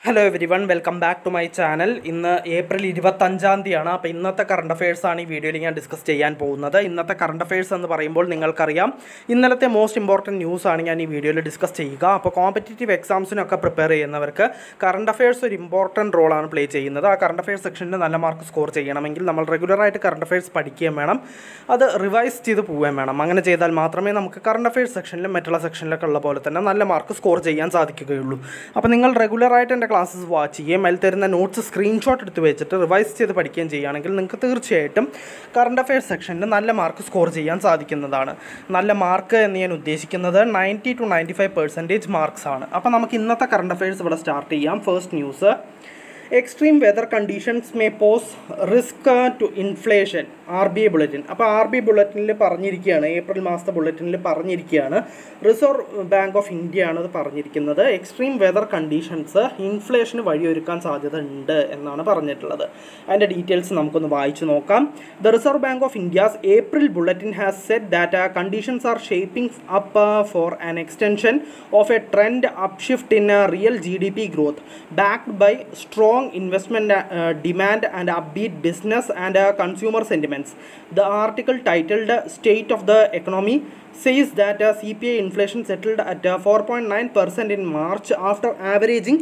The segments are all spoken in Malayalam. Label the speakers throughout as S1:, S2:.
S1: Hello everyone welcome back to my channel ഇന്ന് ഏപ്രിൽ ഇരുപത്തഞ്ചാം തീയതിയാണ് അപ്പോൾ ഇന്നത്തെ കറണ്ട് അഫയേഴ്സ് ആണ് ഈ വീഡിയോയിൽ ഞാൻ ഡിസ്കസ് ചെയ്യാൻ പോകുന്നത് ഇന്നത്തെ കറണ്ട് അഫയേഴ്സ് എന്ന് പറയുമ്പോൾ നിങ്ങൾക്കറിയാം ഇന്നലത്തെ മോസ്റ്റ് ഇമ്പോർട്ടൻറ്റ് ന്യൂസ് ആണ് ഞാൻ ഈ വീഡിയോയിൽ ഡിസ്കസ് ചെയ്യുക അപ്പോൾ കോമ്പറ്റേറ്റീവ് എക്സാംസിനൊക്കെ പ്രിപ്പയർ ചെയ്യുന്നവർക്ക് കറണ്ട് അഫയേഴ്സ് ഒരു ഇമ്പോർട്ടൻറ്റ് റോളാണ് പ്ലേ ചെയ്യുന്നത് ആ കറണ്ട് അഫയേഴ്സ് സെക്ഷനിൽ നല്ല മാർക്ക് സ്കോർ ചെയ്യണമെങ്കിൽ നമ്മൾ റെഗുലറായിട്ട് കറണ്ട് അഫയേഴ്സ് പഠിക്കുകയും വേണം അത് റിവൈസ് ചെയ്ത് പോവുകയും വേണം അങ്ങനെ ചെയ്താൽ മാത്രമേ നമുക്ക് കറണ്ട് അഫയേഴ്സ് സെക്ഷനിലും മറ്റുള്ള സെക്ഷനിലൊക്കെ ഉള്ള പോലെ തന്നെ നല്ല മാർക്ക് സ്കോർ ചെയ്യാൻ സാധിക്കുകയുള്ളൂ അപ്പോൾ നിങ്ങൾ റെഗുലറായിട്ട് എൻ്റെ ക്ലാസ്സസ് വാച്ച് ചെയ്യുകയും അതിൽ തരുന്ന നോട്ട്സ് സ്ക്രീൻഷോട്ട് എടുത്ത് വെച്ചിട്ട് റിവൈസ് ചെയ്ത് പഠിക്കുകയും ചെയ്യുകയാണെങ്കിൽ നിങ്ങൾക്ക് തീർച്ചയായിട്ടും കറണ്ട് അഫയേഴ്സ് സെക്ഷനിൽ നല്ല മാർക്ക് സ്കോർ ചെയ്യാൻ സാധിക്കുന്നതാണ് നല്ല മാർക്ക് എന്ന് ഞാൻ ഉദ്ദേശിക്കുന്നത് ninety two ninety five percentage marks ആണ് അപ്പോൾ നമുക്ക് ഇന്നത്തെ കറണ്ട് അഫയേഴ്സ് ഇവിടെ സ്റ്റാർട്ട് ചെയ്യാം first news extreme weather conditions may pose risk to inflation R B I bulletin അപ്പോൾ ആർ ബി ഐ ബുള്ളറ്റിനിൽ പറഞ്ഞിരിക്കുകയാണ് ഏപ്രിൽ മാസത്തെ ബുള്ളറ്റിനിൽ പറഞ്ഞിരിക്കുകയാണ് റിസർവ് ബാങ്ക് ഓഫ് ഇന്ത്യ ആണ് അത് പറഞ്ഞിരിക്കുന്നത് എക്സ്ട്രീം വെതർ കണ്ടീഷൻസ് ഇൻഫ്ലേഷന് വഴിയൊരുക്കാൻ സാധ്യത ഉണ്ട് എന്നാണ് പറഞ്ഞിട്ടുള്ളത് അതിൻ്റെ ഡീറ്റെയിൽസ് നമുക്കൊന്ന് വായിച്ചു നോക്കാം the reserve bank of India's April bulletin has set that conditions are shaping up for an extension of a trend upshift in real G D P growth backed by strong investment uh, demand and upbeat business and uh, consumer sentiments. The article titled State of the Economy says that uh, CPI inflation settled at uh, 4.9% in March after averaging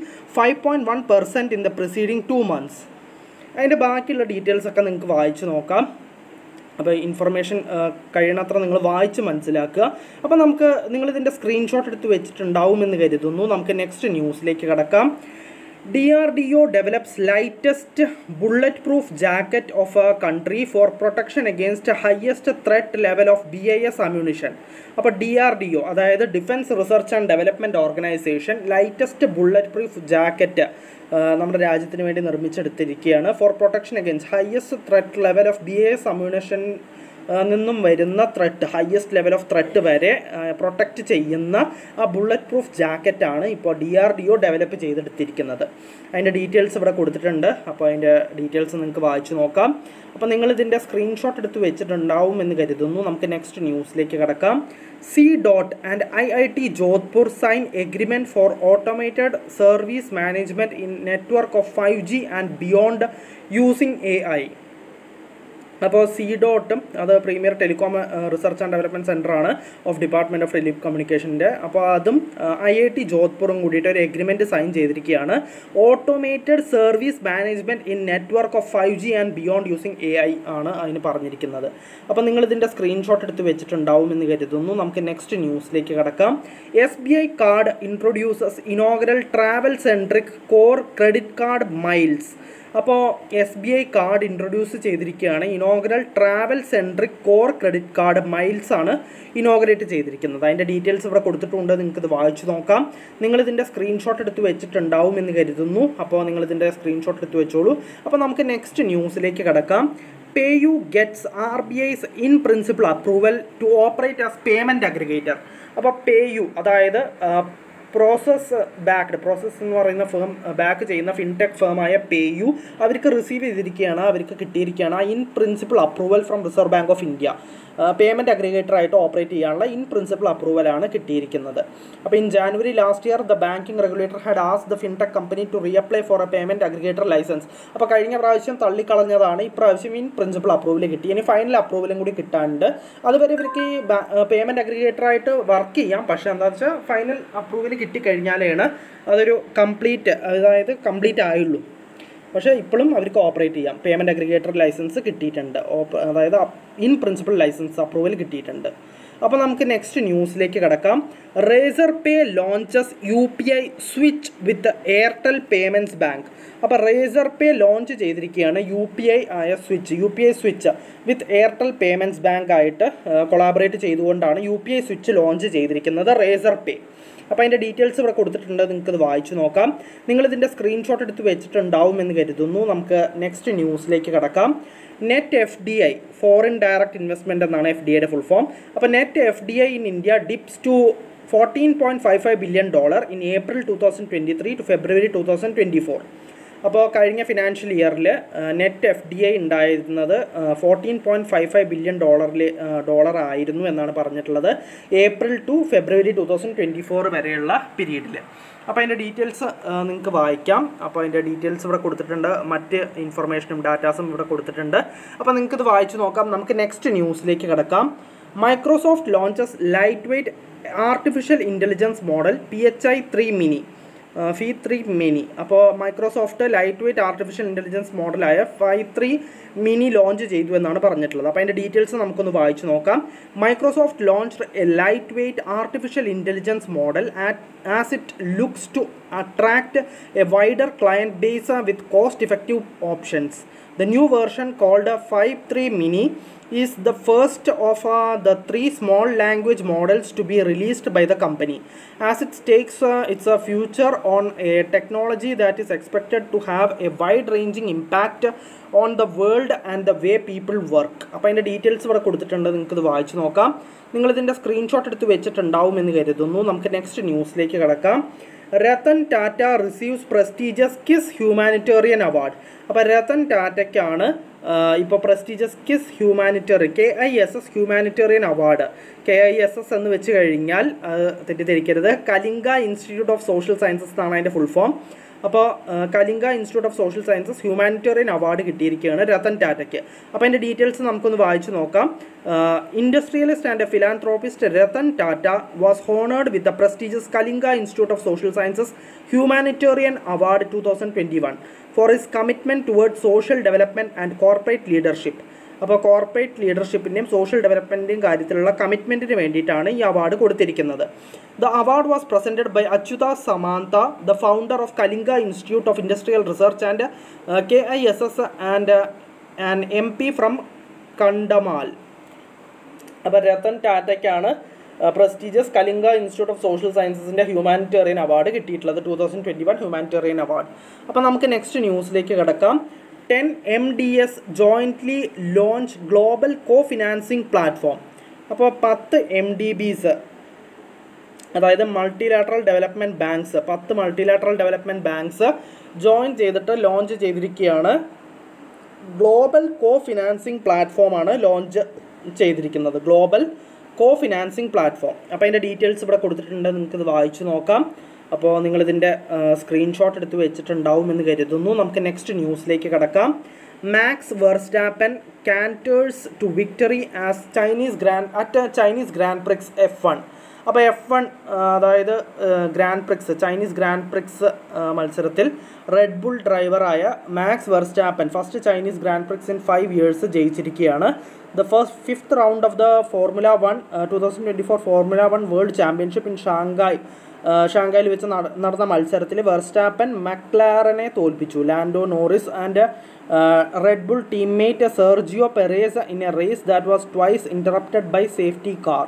S1: 5.1% in the preceding two months. അതിൻ്റെ ബാക്കിയുള്ള ഡീറ്റെയിൽസ് ഒക്കെ നിങ്ങൾക്ക് വായിച്ച് നോക്കാം അപ്പോൾ ഇൻഫർമേഷൻ കഴിയണത്ര നിങ്ങൾ വായിച്ച് മനസ്സിലാക്കുക അപ്പോൾ നമുക്ക് നിങ്ങളിതിൻ്റെ സ്ക്രീൻഷോട്ട് എടുത്ത് വെച്ചിട്ടുണ്ടാവുമെന്ന് കരുതുന്നു നമുക്ക് നെക്സ്റ്റ് ന്യൂസിലേക്ക് കിടക്കാം D R D O develops lightest bullet proof jacket of a country for protection against highest threat level of B I S ammunition അപ്പോൾ ഡി ആർ ഡി ഒ അതായത് defence research and development organisation lightest bullet proof jacket നമ്മുടെ രാജ്യത്തിന് വേണ്ടി നിർമ്മിച്ചെടുത്തിരിക്കുകയാണ് for protection against highest threat level of B S ammunition നിന്നും വരുന്ന threat highest level of threat വരെ പ്രൊട്ടക്റ്റ് ചെയ്യുന്ന ആ ബുള്ളറ്റ് പ്രൂഫ് ജാക്കറ്റാണ് ഇപ്പോൾ D R D O develop ചെയ്തെടുത്തിരിക്കുന്നത് അതിൻ്റെ ഡീറ്റെയിൽസ് ഇവിടെ കൊടുത്തിട്ടുണ്ട് അപ്പോൾ അതിൻ്റെ ഡീറ്റെയിൽസ് നിങ്ങൾക്ക് വായിച്ചു നോക്കാം അപ്പോൾ നിങ്ങൾ ഇതിൻ്റെ സ്ക്രീൻഷോട്ട് എടുത്ത് വെച്ചിട്ടുണ്ടാവും എന്ന് കരുതുന്നു നമുക്ക് നെക്സ്റ്റ് ന്യൂസിലേക്ക് കിടക്കാം C dot and I I T Jodhpur sign agreement for automated service management in network of five G and beyond using A I അപ്പോൾ സി ഡോട്ടും അത് premier telecom research and development സെൻ്ററാണ് ഓഫ് ഡിപ്പാർട്ട്മെൻറ്റ് ഓഫ് ടെലി കമ്മ്യൂണിക്കേഷൻ്റെ അപ്പോൾ അതും ഐ ഐ ടി ജോധ്പൂറും കൂടിയിട്ട് ഒരു എഗ്രിമെൻറ്റ് സൈൻ ചെയ്തിരിക്കുകയാണ് automated service management in network of five G and beyond using A I ആണ് അതിന് പറഞ്ഞിരിക്കുന്നത് അപ്പോൾ നിങ്ങൾ ഇതിൻ്റെ സ്ക്രീൻഷോട്ട് എടുത്ത് വെച്ചിട്ടുണ്ടാവും എന്ന് കരുതുന്നു നമുക്ക് നെക്സ്റ്റ് ന്യൂസിലേക്ക് കിടക്കാം S B I card introduces inaugural travel centric core credit card miles അപ്പോൾ S B I card introduce ചെയ്തിരിക്കുകയാണ് inaugural travel centric core credit card miles ആണ് ഇനോഗ്രേറ്റ് ചെയ്തിരിക്കുന്നത് അതിൻ്റെ ഡീറ്റെയിൽസ് ഇവിടെ കൊടുത്തിട്ടുണ്ട് നിങ്ങൾക്ക് ഇത് വായിച്ചു നോക്കാം നിങ്ങളിതിൻ്റെ സ്ക്രീൻഷോട്ട് എടുത്ത് വെച്ചിട്ടുണ്ടാവും എന്ന് കരുതുന്നു അപ്പോൾ നിങ്ങളിതിൻ്റെ സ്ക്രീൻഷോട്ട് എടുത്ത് വെച്ചോളൂ അപ്പോൾ നമുക്ക് നെക്സ്റ്റ് ന്യൂസിലേക്ക് കിടക്കാം PayU gets R B I's in principle approval to operate as payment aggregator അപ്പോൾ പേ യു അതായത് പ്രോസസ് ബാക്ക്ഡ് പ്രോസസ് എന്ന് പറയുന്ന ഫേം ബാക്ക് ചെയ്യുന്ന ഫിൻടെക് ഫേമായ പേ യു അവർക്ക് റിസീവ് ചെയ്തിരിക്കുകയാണ് അവർക്ക് കിട്ടിയിരിക്കുകയാണ് in principle approval from reserve bank of India payment aggregator ആയിട്ട് ഓപ്പറേറ്റ് ചെയ്യാനുള്ള ഇൻ പ്രിൻസിപ്പിൾ അപ്രൂവലാണ് കിട്ടിയിരിക്കുന്നത് അപ്പോൾ in January last year the banking regulator had as the fintech company to reapply for a payment aggregator licence അപ്പോൾ കഴിഞ്ഞ പ്രാവശ്യം തള്ളിക്കളഞ്ഞതാണ് ഇപ്രാവശ്യം ഇൻ പ്രിൻസിപ്പിൾ അപ്രൂവൽ കിട്ടി ഇനി ഫൈനൽ അപ്രൂവലും കൂടി കിട്ടാനുണ്ട് അതുവരെ ഇവർക്ക് ഈ പേയ്മെൻറ്റ് അഗ്രിഗേറ്റർ ആയിട്ട് വർക്ക് ചെയ്യാം പക്ഷേ എന്താ വെച്ചാൽ ഫൈനൽ അപ്രൂവൽ കിട്ടിക്കഴിഞ്ഞാലാണ് അതൊരു കംപ്ലീറ്റ് അതായത് കംപ്ലീറ്റ് ആയുള്ളൂ പക്ഷേ ഇപ്പോഴും അവർക്ക് ഓപ്പറേറ്റ് ചെയ്യാം പേയ്മെൻറ്റ് അഗ്രിഗേറ്റർ ലൈസൻസ് കിട്ടിയിട്ടുണ്ട് അതായത് ഇൻ പ്രിൻസിപ്പൽ ലൈസൻസ് അപ്രൂവൽ കിട്ടിയിട്ടുണ്ട് അപ്പോൾ നമുക്ക് നെക്സ്റ്റ് ന്യൂസിലേക്ക് കിടക്കാം Razorpay launches U P I switch with Airtel Payments Bank അപ്പോൾ റേസർ പേ ലോഞ്ച് ചെയ്തിരിക്കുകയാണ് യു പി ഐ ആയ switch U P I switch with Airtel Payments Bank ആയിട്ട് കൊളാബറേറ്റ് ചെയ്തുകൊണ്ടാണ് U P I switch launch ചെയ്തിരിക്കുന്നത് റേസർ പേ അപ്പോൾ അതിൻ്റെ ഡീറ്റെയിൽസ് ഇവിടെ കൊടുത്തിട്ടുണ്ട് നിങ്ങൾക്കത് വായിച്ചു നോക്കാം നിങ്ങളിതിൻ്റെ സ്ക്രീൻഷോട്ട് എടുത്ത് വെച്ചിട്ടുണ്ടാവും എന്ന് കരുതുന്നു നമുക്ക് നെക്സ്റ്റ് ന്യൂസിലേക്ക് കിടക്കാം net F D I foreign direct investment എന്നാണ് എഫ് ഡി ഐയുടെ ഫുൾ ഫോം അപ്പോൾ net F D I in India dips to fourteen point five five billion dollar in April two thousand twenty three to February two thousand twenty four അപ്പോൾ കഴിഞ്ഞ ഫിനാൻഷ്യൽ ഇയറിൽ നെറ്റ് എഫ് ഡി ഐ ഉണ്ടായിരുന്നത് fourteen point five five billion ഡോളറിൽ ഡോളർ ആയിരുന്നു എന്നാണ് പറഞ്ഞിട്ടുള്ളത് April to February two thousand twenty four വരെയുള്ള പീരീഡിൽ അപ്പോൾ അതിൻ്റെ ഡീറ്റെയിൽസ് നിങ്ങൾക്ക് വായിക്കാം അപ്പോൾ അതിൻ്റെ ഡീറ്റെയിൽസ് ഇവിടെ കൊടുത്തിട്ടുണ്ട് മറ്റ് ഇൻഫർമേഷനും ഡാറ്റാസും ഇവിടെ കൊടുത്തിട്ടുണ്ട് അപ്പോൾ നിങ്ങൾക്ക് ഇത് വായിച്ചു നോക്കാം നമുക്ക് നെക്സ്റ്റ് ന്യൂസിലേക്ക് കിടക്കാം Microsoft launches lightweight artificial intelligence model P H I three mini Phi three mini അപ്പോൾ Microsoft lightweight artificial intelligence മോഡലായ ഫൈവ് ത്രീ മിനി ലോഞ്ച് ചെയ്തു എന്നാണ് പറഞ്ഞിട്ടുള്ളത് അപ്പോൾ അതിൻ്റെ ഡീറ്റെയിൽസ് നമുക്കൊന്ന് വായിച്ചു നോക്കാം Microsoft launch a lightweight artificial intelligence model as it looks to attract a wider client base with cost effective options The new version called uh, 5.3 Mini is the first of uh, the three small language models to be released by the company as it takes uh, its uh, future on a technology that is expected to have a wide ranging impact on the world and the way people work അപ്പോൾ അതിൻ്റെ ഡീറ്റെയിൽസ് ഇവിടെ കൊടുത്തിട്ടുണ്ട് നിങ്ങൾക്ക് ഇത് വായിച്ചു നോക്കാം നിങ്ങളിതിൻ്റെ സ്ക്രീൻഷോട്ട് എടുത്ത് വെച്ചിട്ടുണ്ടാവും എന്ന് കരുതുന്നു നമുക്ക് നെക്സ്റ്റ് ന്യൂസിലേക്ക് കിടക്കാം Ratan Tata receives prestigious KISS humanitarian award അപ്പോൾ രത്തൻ ടാറ്റയ്ക്കാണ് ഇപ്പോൾ prestigious KISS humanitarian K I S S humanitarian award K I S S എന്ന് വെച്ച് കഴിഞ്ഞാൽ അത് തെറ്റിദ്ധരിക്കരുത് Kalinga Institute of Social Sciences എന്നാണ് അതിൻ്റെ ഫുൾ ഫോം അപ്പോൾ Kalinga Institute of Social Sciences humanitarian award കിട്ടിയിരിക്കുകയാണ് രത്തൻ ടാറ്റയ്ക്ക് അപ്പോൾ അതിൻ്റെ ഡീറ്റെയിൽസ് നമുക്കൊന്ന് വായിച്ചു നോക്കാം industrialist and philanthropist Ratan Tata was honoured with the prestigious Kalinga Institute of Social Sciences humanitarian award two thousand twenty one for his commitment toward social development and corporate leadership അപ്പോൾ കോർപ്പറേറ്റ് ലീഡർഷിപ്പിൻ്റെയും സോഷ്യൽ ഡെവലപ്മെൻറ്റിൻ്റെയും കാര്യത്തിലുള്ള കമ്മിറ്റ്മെൻറ്റിന് വേണ്ടിയിട്ടാണ് ഈ അവാർഡ് കൊടുത്തിരിക്കുന്നത് the award was presented by Achyuta Samanta the founder of Kalinga Institute of Industrial Research and K I S S and and M P from Kandhamal അപ്പോൾ രത്തൻ ടാറ്റയ്ക്കാണ് പ്രസ്റ്റീജിയസ് കലിംഗ ഇൻസ്റ്റിറ്റ്യൂട്ട് ഓഫ് സോഷ്യൽ സയൻസസിൻ്റെ ഹ്യൂമാനിറ്റേറിയൻ അവാർഡ് കിട്ടിയിട്ടുള്ളത് two thousand twenty one humanitarian award അപ്പോൾ നമുക്ക് നെക്സ്റ്റ് ന്യൂസിലേക്ക് കിടക്കാം ten M D S jointly launch global co financing platform അപ്പോൾ പത്ത് എം ഡി ബീസ് അതായത് മൾട്ടിലാറ്ററൽ ഡെവലപ്മെൻറ്റ് ബാങ്ക്സ് പത്ത് മൾട്ടിലാറ്ററൽ ഡെവലപ്മെൻറ്റ് ബാങ്ക്സ് ജോയിൻ ചെയ്തിട്ട് ലോഞ്ച് ചെയ്തിരിക്കുകയാണ് ഗ്ലോബൽ കോ ഫിനാൻസിങ് പ്ലാറ്റ്ഫോമാണ് ലോഞ്ച് ചെയ്തിരിക്കുന്നത് ഗ്ലോബൽ കോ ഫിനാൻസിങ് പ്ലാറ്റ്ഫോം അപ്പോൾ അതിൻ്റെ ഡീറ്റെയിൽസ് ഇവിടെ കൊടുത്തിട്ടുണ്ട് നിങ്ങൾക്ക് ഇത് വായിച്ചു നോക്കാം അപ്പോൾ നിങ്ങളിതിൻ്റെ സ്ക്രീൻഷോട്ട് എടുത്ത് വെച്ചിട്ടുണ്ടാവും എന്ന് കരുതുന്നു നമുക്ക് നെക്സ്റ്റ് ന്യൂസിലേക്ക് കിടക്കാം Max Verstappen canters to victory as Chinese Grand at Chinese Grand Prix F one അപ്പോൾ എഫ് വൺ അതായത് Grand Prix Chinese Grand Prix മത്സരത്തിൽ റെഡ് ബുൾ ഡ്രൈവറായ Max Verstappen first Chinese Grand Prix in five years ജയിച്ചിരിക്കുകയാണ് the first fifth round of the Formula One two thousand twenty four Formula One World Championship in Shanghai ഷാങ്കായിൽ വെച്ച് നടന്ന മത്സരത്തിൽ വെർസ്റ്റാപ്പൻ മക്ലാറനെ തോൽപ്പിച്ചു Lando Norris and red bull teammate Sergio Perez in a race that was twice interrupted by safety car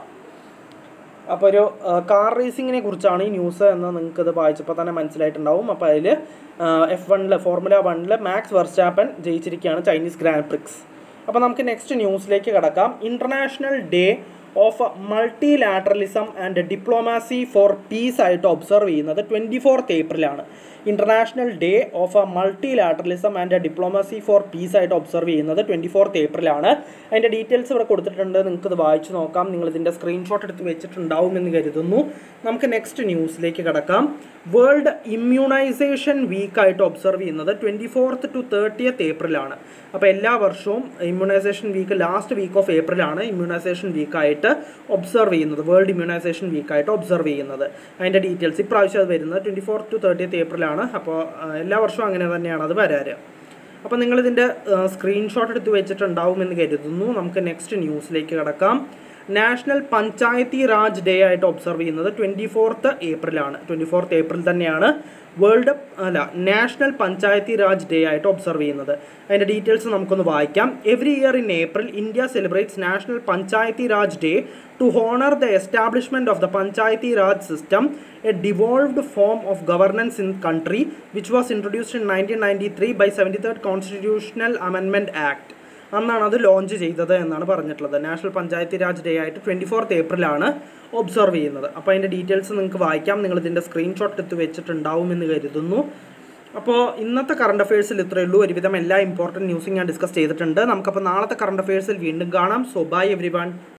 S1: അപ്പോൾ ഒരു കാർ റേസിങ്ങിനെ കുറിച്ചാണ് ഈ ന്യൂസ് എന്ന് നിങ്ങൾക്ക് ഇത് വായിച്ചപ്പോൾ തന്നെ മനസ്സിലായിട്ടുണ്ടാവും അപ്പോൾ അതിൽ എഫ് വണ്ണിൽ ഫോർമുല വണ്ണിൽ മാക്സ് വെർസ്റ്റാപ്പൻ ജയിച്ചിരിക്കുകയാണ് ചൈനീസ് ഗ്രാൻഡ് പ്രിക്സ് അപ്പോൾ നമുക്ക് നെക്സ്റ്റ് ന്യൂസിലേക്ക് കടക്കാം International Day of multilateralism and diplomacy for peace ആയിട്ട് ഒബ്സർവ് ചെയ്യുന്നത് ട്വൻറ്റി ഫോർത്ത് ഏപ്രിലാണ് International Day of multilateralism and diplomacy for peace ആയിട്ട് ഒബ്സർവ് ചെയ്യുന്നത് ട്വൻറ്റി ഫോർത്ത് ഏപ്രിലാണ് അതിൻ്റെ ഡീറ്റെയിൽസ് ഇവിടെ കൊടുത്തിട്ടുണ്ട് നിങ്ങൾക്ക് ഇത് വായിച്ചു നോക്കാം നിങ്ങൾ ഇതിൻ്റെ സ്ക്രീൻഷോട്ട് എടുത്ത് വെച്ചിട്ടുണ്ടാവും എന്ന് കരുതുന്നു നമുക്ക് നെക്സ്റ്റ് ന്യൂസിലേക്ക് കിടക്കാം വേൾഡ് ഇമ്മ്യൂണൈസേഷൻ വീക്കായിട്ട് ഒബ്സർവ് ചെയ്യുന്നത് ട്വൻറ്റി ഫോർത്ത് ടു തേർട്ടിയത്ത് ഏപ്രിലാണ് അപ്പോൾ എല്ലാ വർഷവും immunization week last week of ഏപ്രിലാണ് ഇമ്മ്യൂണൈസേഷൻ വീക്കായിട്ട് ഒബ്സർവ് ചെയ്യുന്നത് വേൾഡ് ഇമ്മ്യൂണൈസേഷൻ വീക്കായിട്ട് ഒബ്സർവ് ചെയ്യുന്നത് അതിൻ്റെ ഡീറ്റെയിൽസ് ഇപ്രാവശ്യം അത് വരുന്നത് ട്വൻറ്റി ഫോർത്ത് ടു തേർട്ടിയത്ത് ഏപ്രിലാണ് അപ്പോൾ എല്ലാ വർഷവും അങ്ങനെ തന്നെയാണ് അത് വരാറ് അപ്പോൾ നിങ്ങളിതിൻ്റെ സ്ക്രീൻഷോട്ട് എടുത്ത് വെച്ചിട്ടുണ്ടാവും എന്ന് കരുതുന്നു നമുക്ക് നെക്സ്റ്റ് ന്യൂസിലേക്ക് കിടക്കാം നാഷണൽ പഞ്ചായത്തി രാജ് ഡേ ആയിട്ട് ഒബ്സർവ് ചെയ്യുന്നത് ട്വൻറ്റി ഫോർത്ത് ഏപ്രിലാണ് ട്വൻറ്റി ഫോർത്ത് ഏപ്രിൽ തന്നെയാണ് വേൾഡ് അല്ല നാഷണൽ പഞ്ചായത്തി രാജ് ഡേ ആയിട്ട് ഒബ്സർവ് ചെയ്യുന്നത് അതിൻ്റെ ഡീറ്റെയിൽസ് നമുക്കൊന്ന് വായിക്കാം every year in April India celebrates National Panchayati Raj Day to honour the establishment of the Panchayati Raj system a devolved form of governance in country which was introduced in nineteen ninety three by seventy third constitutional amendment act അന്നാണ് അത് ലോഞ്ച് ചെയ്തത് എന്നാണ് പറഞ്ഞിട്ടുള്ളത് നാഷണൽ പഞ്ചായത്തി രാജ് ഡേ ആയിട്ട് ട്വൻറ്റി ഫോർത്ത് ഏപ്രിലാണ് ഒബ്സർവ് ചെയ്യുന്നത് അപ്പോൾ അതിൻ്റെ ഡീറ്റെയിൽസ് നിങ്ങൾക്ക് വായിക്കാം നിങ്ങൾ ഇതിൻ്റെ സ്ക്രീൻഷോട്ട് എടുത്ത് വെച്ചിട്ടുണ്ടാവും എന്ന് കരുതുന്നു അപ്പോൾ ഇന്നത്തെ കറണ്ട് അഫയേഴ്സിൽ ഇത്രയേ ഉള്ളൂ ഒരുവിധം എല്ലാ ഇമ്പോർട്ടൻറ്റ് ന്യൂസും ഞാൻ ഡിസ്കസ് ചെയ്തിട്ടുണ്ട് നമുക്കപ്പോൾ നാളത്തെ കറണ്ട് അഫയേഴ്സിൽ വീണ്ടും കാണാം സോ ബൈ എവ്രി വൺ